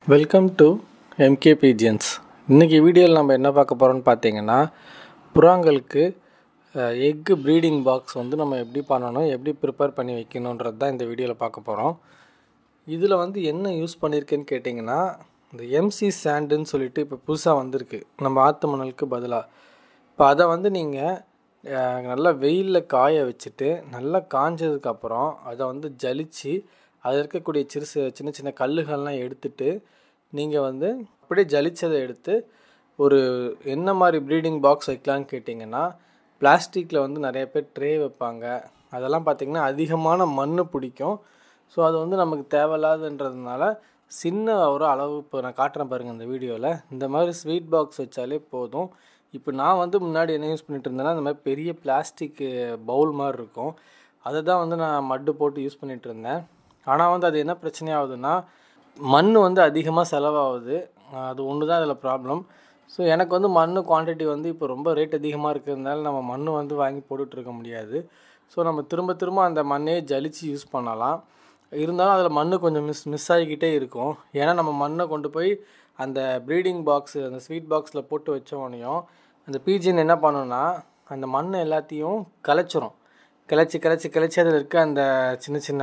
welcome to MK pigeons இன்றைக்கி வீடியோவில் நம்ம என்ன பார்க்க போகிறோம்னு பார்த்தீங்கன்னா புறாங்களுக்கு எக்கு ப்ரீடிங் பாக்ஸ் வந்து நம்ம எப்படி பண்ணணும் எப்படி ப்ரிப்பேர் பண்ணி வைக்கணுன்றது தான் இந்த வீடியோவில் பார்க்க போகிறோம் இதில் வந்து என்ன யூஸ் பண்ணியிருக்கேன்னு கேட்டிங்கன்னா இந்த எம்சி சாண்டுன்னு சொல்லிட்டு இப்போ புதுசாக வந்திருக்கு நம்ம ஆற்று மணலுக்கு பதிலாக இப்போ அதை வந்து நீங்கள் நல்லா வெயிலில் காய வச்சுட்டு நல்லா காஞ்சதுக்கப்புறம் அதை வந்து ஜலிச்சு அதில் இருக்கக்கூடிய சிறு சின்ன சின்ன கல்லுகள்லாம் எடுத்துட்டு நீங்கள் வந்து அப்படியே ஜலிச்சதை எடுத்து ஒரு என்ன மாதிரி ப்ரீடிங் பாக்ஸ் வைக்கலான்னு கேட்டிங்கன்னா பிளாஸ்டிக்கில் வந்து நிறைய பேர் ட்ரே வைப்பாங்க அதெல்லாம் பார்த்திங்கன்னா அதிகமான மண் பிடிக்கும் ஸோ அது வந்து நமக்கு தேவையில்லாதுன்றதுனால சின்ன ஒரு அளவு இப்போ நான் காட்டுறேன் பாருங்கள் இந்த வீடியோவில் இந்த மாதிரி ஸ்வீட் பாக்ஸ் வச்சாலே போதும் இப்போ நான் வந்து முன்னாடி என்ன யூஸ் பண்ணிட்டு இருந்தேன்னா இந்த மாதிரி பெரிய பிளாஸ்டிக் பவுல் மாதிரி இருக்கும் அதை தான் வந்து நான் மட்டு போட்டு யூஸ் பண்ணிகிட்டு இருந்தேன் ஆனால் வந்து அது என்ன பிரச்சனையாகுதுன்னா மண் வந்து அதிகமாக செலவாகுது அது ஒன்று தான் அதில் ப்ராப்ளம் ஸோ எனக்கு வந்து மண் குவான்டிட்டி வந்து இப்போ ரொம்ப ரேட் அதிகமாக இருக்கிறதுனால நம்ம மண் வந்து வாங்கி போட்டுட்ருக்க முடியாது ஸோ நம்ம திரும்ப திரும்ப அந்த மண்ணே ஜலிச்சு யூஸ் பண்ணலாம் இருந்தாலும் அதில் மண் கொஞ்சம் மிஸ் மிஸ் ஆகிக்கிட்டே இருக்கும் ஏன்னா நம்ம மண்ணை கொண்டு போய் அந்த ப்ரீடிங் பாக்ஸு அந்த ஸ்வீட் பாக்ஸில் போட்டு வச்சோடனையும் அந்த பீஜின் என்ன பண்ணுன்னா அந்த மண் எல்லாத்தையும் கலைச்சிரும் கிளச்சி கிளச்சி கிளச்சி அதில் இருக்க அந்த சின்ன சின்ன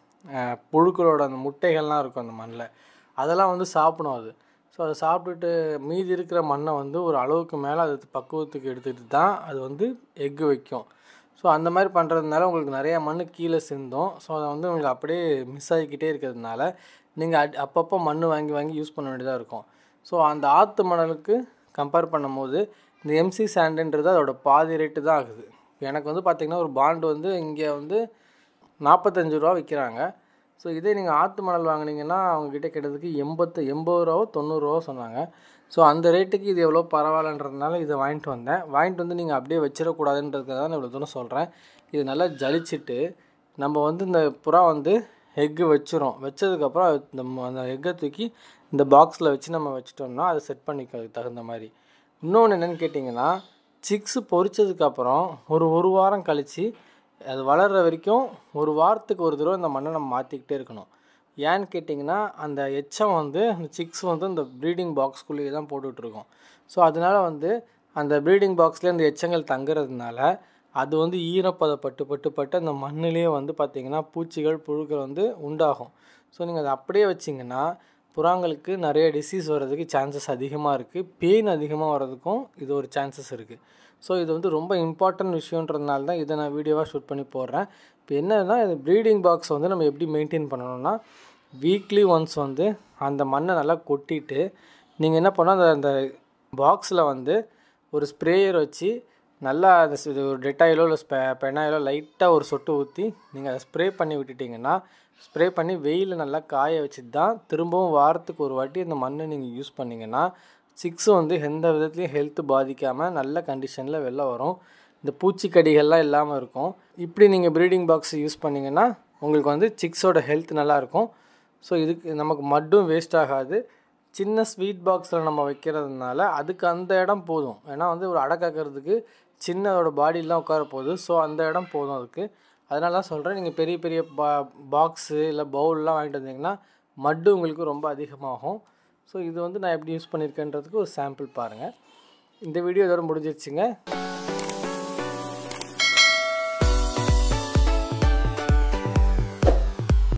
புழுக்களோட அந்த முட்டைகள்லாம் இருக்கும் அந்த மண்ணில் அதெல்லாம் வந்து சாப்பிடும் அது ஸோ அதை சாப்பிட்டுட்டு மீதி இருக்கிற மண்ணை வந்து ஒரு அளவுக்கு மேலே அது பக்குவத்துக்கு எடுத்துகிட்டு தான் அது வந்து எக்கு வைக்கும் ஸோ அந்த மாதிரி பண்ணுறதுனால உங்களுக்கு நிறையா மண் கீழே சிந்தும் ஸோ அதை வந்து உங்களுக்கு அப்படியே மிஸ் ஆகிக்கிட்டே இருக்கிறதுனால நீங்கள் அட் அப்பப்போ மண் வாங்கி வாங்கி யூஸ் பண்ண வேண்டியதாக இருக்கும் ஸோ அந்த ஆற்று மணலுக்கு கம்பேர் பண்ணும்போது இந்த எம்சி சாண்டுன்றது அதோட பாதி ரேட்டு தான் ஆகுது எனக்கு வந்து பார்த்திங்கன்னா ஒரு பாண்டு வந்து இங்கே வந்து நாற்பத்தஞ்சு ரூபா விற்கிறாங்க ஸோ இதே நீங்கள் ஆற்று மணல் வாங்கினீங்கன்னா அவங்கக்கிட்ட கிட்டத்துக்கு எண்பத்து எண்பது ரூபாவோ தொண்ணூறுரூவா சொன்னாங்க ஸோ அந்த ரேட்டுக்கு இது எவ்வளோ பரவாயில்லன்றதுனால இதை வாங்கிட்டு வந்தேன் வாங்கிட்டு வந்து நீங்கள் அப்படியே வச்சிடக்கூடாதுன்றதுக்காக தான் இவ்வளோ தூரம் சொல்கிறேன் இது நல்லா ஜலிச்சுட்டு நம்ம வந்து இந்த புறா வந்து எக்கு வச்சிரும் வச்சதுக்கப்புறம் இந்த அந்த எக்கை தூக்கி இந்த பாக்ஸில் வச்சு நம்ம வச்சிட்டோம்னா அதை செட் பண்ணிக்க தகுந்த மாதிரி இன்னொன்று என்னென்னு கேட்டிங்கன்னா சிக்ஸு பொரிச்சதுக்கப்புறம் ஒரு ஒரு வாரம் கழித்து அது வளர்கிற வரைக்கும் ஒரு வாரத்துக்கு ஒரு தடவை இந்த மண்ணை நம்ம மாற்றிக்கிட்டே இருக்கணும் ஏன்னு கேட்டிங்கன்னா அந்த எச்சம் வந்து அந்த சிக்ஸ் வந்து இந்த ப்ரீடிங் பாக்ஸ்குள்ளேயே தான் போட்டுட்ருக்கோம் ஸோ அதனால் வந்து அந்த ப்ரீடிங் பாக்ஸ்லேயே அந்த எச்சங்கள் தங்குறதுனால அது வந்து ஈரப்பதப்பட்டு பட்டு பட்டு அந்த மண்ணிலே வந்து பார்த்திங்கன்னா பூச்சிகள் புழுக்கள் வந்து உண்டாகும் ஸோ நீங்கள் அதை அப்படியே வச்சிங்கன்னா புறாங்களுக்கு நிறைய டிசீஸ் வர்றதுக்கு சான்சஸ் அதிகமாக இருக்குது பெயின் அதிகமாக வர்றதுக்கும் இது ஒரு சான்சஸ் இருக்குது ஸோ இது வந்து ரொம்ப இம்பார்ட்டன்ட் விஷயன்றதுனால தான் இதை நான் வீடியோவாக ஷூட் பண்ணி போடுறேன் இப்போ என்னன்னா இது ப்ரீடிங் பாக்ஸ் வந்து நம்ம எப்படி மெயின்டைன் பண்ணணும்னா வீக்லி ஒன்ஸ் வந்து அந்த மண்ணை நல்லா கொட்டிட்டு நீங்கள் என்ன பண்ணால் அந்த அந்த பாக்ஸில் வந்து ஒரு ஸ்ப்ரேயர் வச்சு நல்லா அந்த ஒரு டெட்டாயிலோ இல்லை ஸ்பெ பெனாயிலோ லைட்டாக ஒரு சொட்டு ஊற்றி நீங்கள் அதை ஸ்ப்ரே பண்ணி விட்டுட்டிங்கன்னா ஸ்ப்ரே பண்ணி வெயிலில் நல்லா காய வச்சு தான் திரும்பவும் வாரத்துக்கு ஒரு வாட்டி அந்த மண்ணை நீங்கள் யூஸ் பண்ணிங்கன்னா சிக்ஸு வந்து எந்த விதத்துலையும் ஹெல்த்து பாதிக்காமல் நல்ல கண்டிஷனில் வெளில வரும் இந்த பூச்சிக்கடிகள்லாம் இல்லாமல் இருக்கும் இப்படி நீங்கள் ப்ரீடிங் பாக்ஸ் யூஸ் பண்ணிங்கன்னா உங்களுக்கு வந்து சிக்ஸோட ஹெல்த் நல்லாயிருக்கும் ஸோ இதுக்கு நமக்கு மட்டும் வேஸ்ட் ஆகாது சின்ன ஸ்வீட் பாக்ஸில் நம்ம வைக்கிறதுனால அதுக்கு அந்த இடம் போதும் ஏன்னா வந்து ஒரு அடை காக்கிறதுக்கு சின்னதோட பாடியெலாம் உட்கார போகுது ஸோ அந்த இடம் போதும் அதுக்கு அதனால தான் சொல்கிறேன் நீங்கள் பெரிய பெரிய பா பாக்ஸு இல்லை பவுல்லாம் வாங்கிட்டு வந்தீங்கன்னா மட்டு உங்களுக்கு ரொம்ப அதிகமாகும் ஸோ இது வந்து நான் எப்படி யூஸ் பண்ணியிருக்கேன்றதுக்கு ஒரு சாம்பிள் பாருங்கள் இந்த வீடியோ இதோட முடிஞ்சிருச்சுங்க